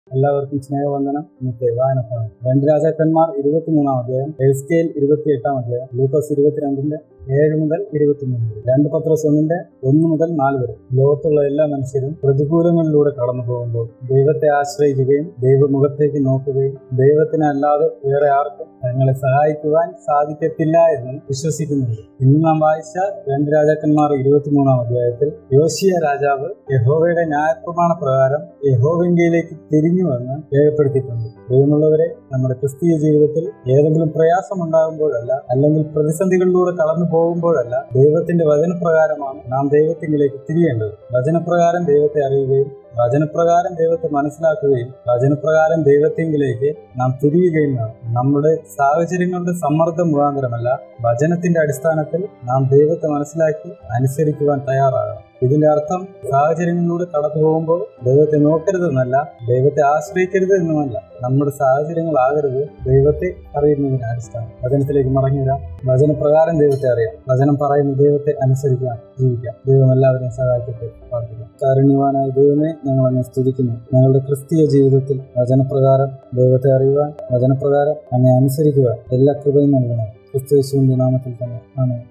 എല്ലാവർക്കും സ്നേഹവന്ദനം ഇന്നത്തെ വായനഭാഗം രണ്ട് രാജാക്കന്മാർ ഇരുപത്തിമൂന്നാം അധ്യായം എസ്കേൽ ഇരുപത്തി എട്ടാം അധ്യായം ലൂക്കോസ് ഇരുപത്തിരണ്ടിന്റെ ഏഴ് മുതൽ ഇരുപത്തിമൂന്ന് വരെ രണ്ട് പത്രോസ് ഒന്നിന്റെ ഒന്ന് മുതൽ നാല് വരെ ലോകത്തുള്ള എല്ലാ മനുഷ്യരും പ്രതികൂലങ്ങളിലൂടെ കടന്നു പോകുമ്പോൾ ദൈവത്തെ ആശ്രയിക്കുകയും ദൈവമുഖത്തേക്ക് നോക്കുകയും ദൈവത്തിന് അല്ലാതെ വേറെ ആർക്കും തങ്ങളെ സഹായിക്കുവാൻ സാധിക്കത്തില്ല എന്ന് വിശ്വസിക്കുന്നുണ്ട് ഇന്ന് നാം വായിച്ച രണ്ട് രാജാക്കന്മാർ ഇരുപത്തിമൂന്നാം അധ്യായത്തിൽ യോശിയ രാജാവ് യഹോവയുടെ ന്യായപ്രമാണ പ്രകാരം യഹോവെങ്കിയിലേക്ക് തിരിഞ്ഞുവെന്ന് രേഖപ്പെടുത്തിയിട്ടുണ്ട് പ്രിയമുള്ളവരെ നമ്മുടെ ക്രിസ്തീയ ജീവിതത്തിൽ ഏതെങ്കിലും പ്രയാസം ഉണ്ടാകുമ്പോഴല്ല അല്ലെങ്കിൽ പ്രതിസന്ധികളിലൂടെ കടന്നു പോകുമ്പോഴല്ല ദൈവത്തിന്റെ വചനപ്രകാരമാണ് നാം ദൈവത്തിങ്കിലേക്ക് തിരിയേണ്ടത് വചനപ്രകാരം ദൈവത്തെ അറിയുകയും വചനപ്രകാരം ദൈവത്തെ മനസ്സിലാക്കുകയും വചനപ്രകാരം ദൈവത്തിങ്കിലേക്ക് നാം തിരിയുകയും വേണം നമ്മുടെ സാഹചര്യങ്ങളുടെ സമ്മർദ്ദം മുഖാന്തരമല്ല വചനത്തിന്റെ അടിസ്ഥാനത്തിൽ നാം ദൈവത്തെ മനസ്സിലാക്കി അനുസരിക്കുവാൻ തയ്യാറാകണം ഇതിന്റെ അർത്ഥം സാഹചര്യങ്ങളിലൂടെ കടന്നു പോകുമ്പോൾ ദൈവത്തെ നോക്കരുതെന്നല്ല ദൈവത്തെ ആശ്രയിക്കരുത് എന്നുമല്ല നമ്മുടെ സാഹചര്യങ്ങളാകരുത് ദൈവത്തെ അറിയുന്നതിന് അടിസ്ഥാനം വചനത്തിലേക്ക് മടങ്ങി വരാം വചനപ്രകാരം ദൈവത്തെ അറിയാം വചനം പറയുന്ന ദൈവത്തെ അനുസരിക്കാം ജീവിക്കാം ദൈവം എല്ലാവരെയും സഹായിക്കട്ടെ പ്രാർത്ഥിക്കാം കാരുണ്യവാനായ ദൈവമേ ഞങ്ങൾ അങ്ങ് സ്തുതിക്കുന്നു ഞങ്ങളുടെ ക്രിസ്തീയ ജീവിതത്തിൽ വചനപ്രകാരം ദൈവത്തെ അറിയുവാൻ വചനപ്രകാരം അങ്ങെ അനുസരിക്കുവാൻ എല്ലാ കൃപയും നൽകണം ക്രിസ്തു യേശുവിന്റെ നാമത്തിൽ തന്നെ ആമേൻ